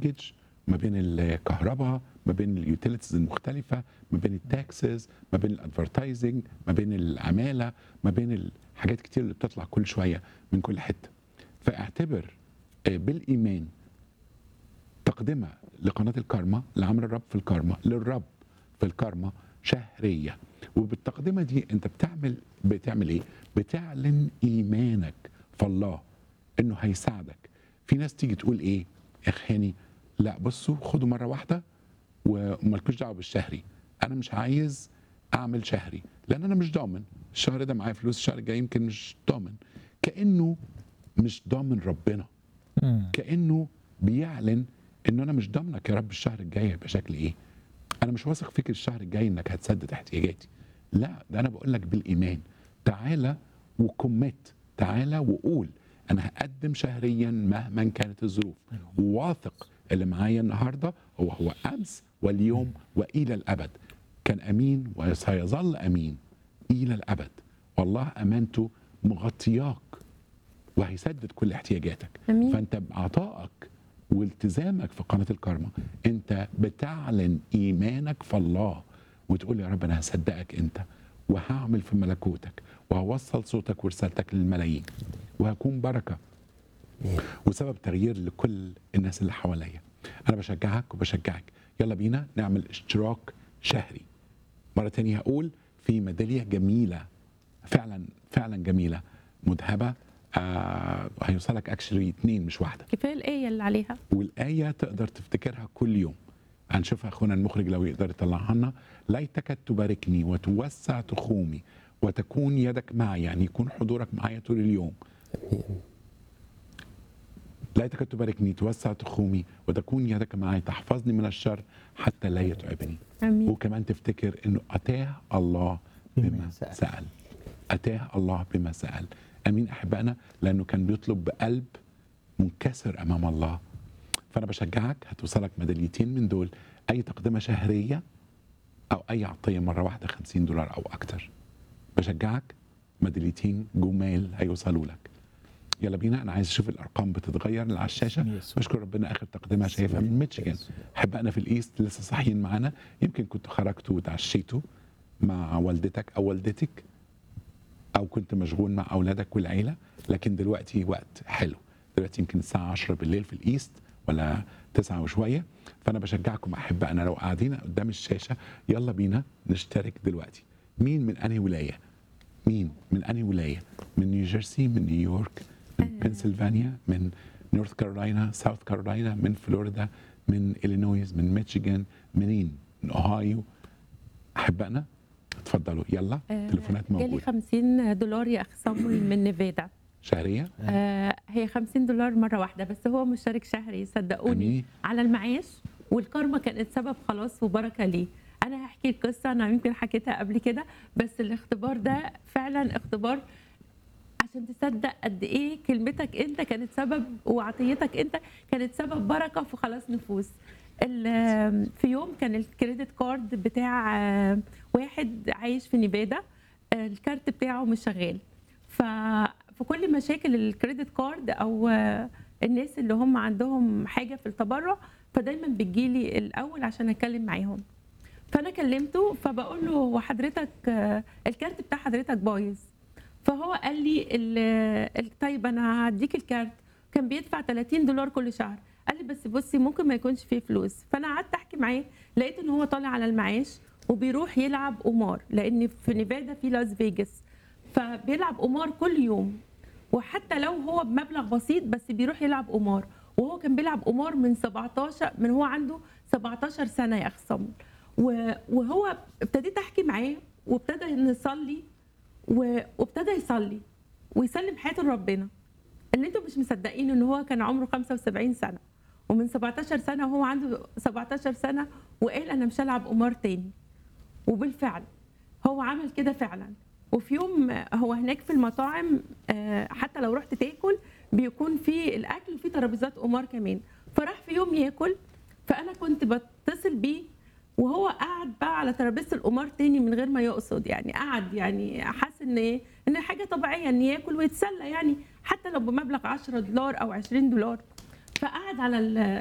المورجج ما بين الكهرباء ما بين اليوتيليتيز المختلفه ما بين التاكسز ما بين الادفرتايزنج ما بين العماله ما بين الحاجات كتير اللي بتطلع كل شويه من كل حته فاعتبر آه، بالايمان تقدمه لقناه الكارما لعمل الرب في الكارما للرب في الكارما شهريه وبالتقدمه دي انت بتعمل بتعمل ايه؟ بتعلن ايمانك في الله انه هيساعدك في ناس تيجي تقول ايه يا خاني لا بصوا خدوا مره واحده ومالكوش دعوه بالشهري انا مش عايز اعمل شهري لان انا مش ضامن الشهر ده معايا فلوس الشهر الجاي يمكن مش ضامن كانه مش ضامن ربنا كانه بيعلن انه انا مش ضامنك يا رب الشهر الجاي هيبقى شكل ايه انا مش واثق فيك الشهر الجاي انك هتسدد احتياجاتي لا ده انا بقول لك بالايمان تعالى وكمت تعالى وقول انا هقدم شهريا مهما كانت الظروف وواثق اللي معايا النهارده هو هو امس واليوم والى الابد كان امين وسيظل امين الى الابد والله امانته مغطياك وهيسدد كل احتياجاتك امين فانت بعطائك والتزامك في قناه الكارما انت بتعلن ايمانك في الله وتقول يا رب انا هصدقك انت وهعمل في ملكوتك وهوصل صوتك ورسالتك للملايين وهكون بركه وسبب تغيير لكل الناس اللي حواليا انا بشجعك وبشجعك يلا بينا نعمل اشتراك شهري مره تانية هقول في ميداليه جميله فعلا فعلا جميله مذهبه آه هيوصلك اكشلي اتنين مش واحده كفايه الايه اللي عليها والآية تقدر تفتكرها كل يوم هنشوفها أخونا المخرج لو يقدر يطلعها لنا ليتك تباركني وتوسع تخومي وتكون يدك معي يعني يكون حضورك معايا طول اليوم ليتك تباركني توسع تخومي وتكون يدك معي تحفظني من الشر حتى لا يتعبني امين وكمان تفتكر انه اتاه الله بما بما سأل. سأل اتاه الله بما سأل امين احبائنا لانه كان بيطلب بقلب منكسر امام الله فانا بشجعك هتوصلك ميداليتين من دول اي تقدمه شهريه او اي عطيه مره واحده 50 دولار او اكتر بشجعك ميداليتين جمال هيوصلوا لك يلا بينا انا عايز اشوف الارقام بتتغير اللي على الشاشه يسوع. بشكر ربنا اخر تقدمه شايفها من ميتشيغان احبائنا في الايست لسه صاحيين معانا يمكن كنتوا خرجتوا وتعشيتوا مع والدتك او والدتك او كنت مشغول مع اولادك والعيله لكن دلوقتي وقت حلو دلوقتي يمكن الساعه 10 بالليل في الايست ولا 9 وشويه فانا بشجعكم احبائنا لو قاعدين قدام الشاشه يلا بينا نشترك دلوقتي مين من انهي ولايه مين من انهي ولايه من نيوجيرسي من نيويورك من بنسلفانيا من نورث كارولاينا ساوث كارولاينا من فلوريدا من الينويز من ميشيغان منين من اوهايو احبائنا اتفضلوا يلا آه، تليفونات جالي موجوده 50 دولار يا اخ صامويل من نيفادا شهريه آه هي 50 دولار مره واحده بس هو مشترك شهري صدقوني امين على المعاش والكارما كانت سبب خلاص وبركه ليه انا هحكي القصه انا يمكن حكيتها قبل كده بس الاختبار ده فعلا اختبار عشان تصدق قد ايه كلمتك انت كانت سبب وعطيتك انت كانت سبب بركه في خلاص نفوس ال- في يوم كان الكريدت كارد بتاع آه، واحد عايش في نيفادا آه، الكارت بتاعه مش شغال ف في كل مشاكل الكريدت كارد او آه، الناس اللي هم عندهم حاجه في التبرع فدايما بتجيلي الاول عشان اتكلم معاهم فانا كلمته فبقول له هو حضرتك آه، الكارت بتاع حضرتك بايظ فهو قال لي ال- ال- طيب انا هديك الكارت كان بيدفع 30 دولار كل شهر قال لي بس بصي ممكن ما يكونش فيه فلوس فانا قعدت احكي معاه لقيت ان هو طالع على المعاش وبيروح يلعب قمار لان في نيفادا في لاس فيجاس فبيلعب قمار كل يوم وحتى لو هو بمبلغ بسيط بس بيروح يلعب قمار وهو كان بيلعب قمار من 17 من هو عنده 17 سنه يا اخ صمد و- وهو ابتديت احكي معاه وابتدى نصلي و- وابتدى يصلي ويسلم حياته لربنا اللي انتم مش مصدقين ان هو كان عمره 75 سنه ومن 17 سنه وهو عنده 17 سنه وقال انا مش هلعب قمار تاني وبالفعل هو عمل كده فعلا وفي يوم هو هناك في المطاعم آه، حتى لو رحت تاكل بيكون في الاكل وفي ترابيزات قمار كمان فراح في يوم ياكل فانا كنت بتصل بيه وهو قعد بقى على ترابيزه القمار تاني من غير ما يقصد يعني قعد يعني حاسس ان ايه ان حاجه طبيعيه ان ياكل ويتسلى يعني حتى لو بمبلغ 10 دولار او 20 دولار فقعد على ال-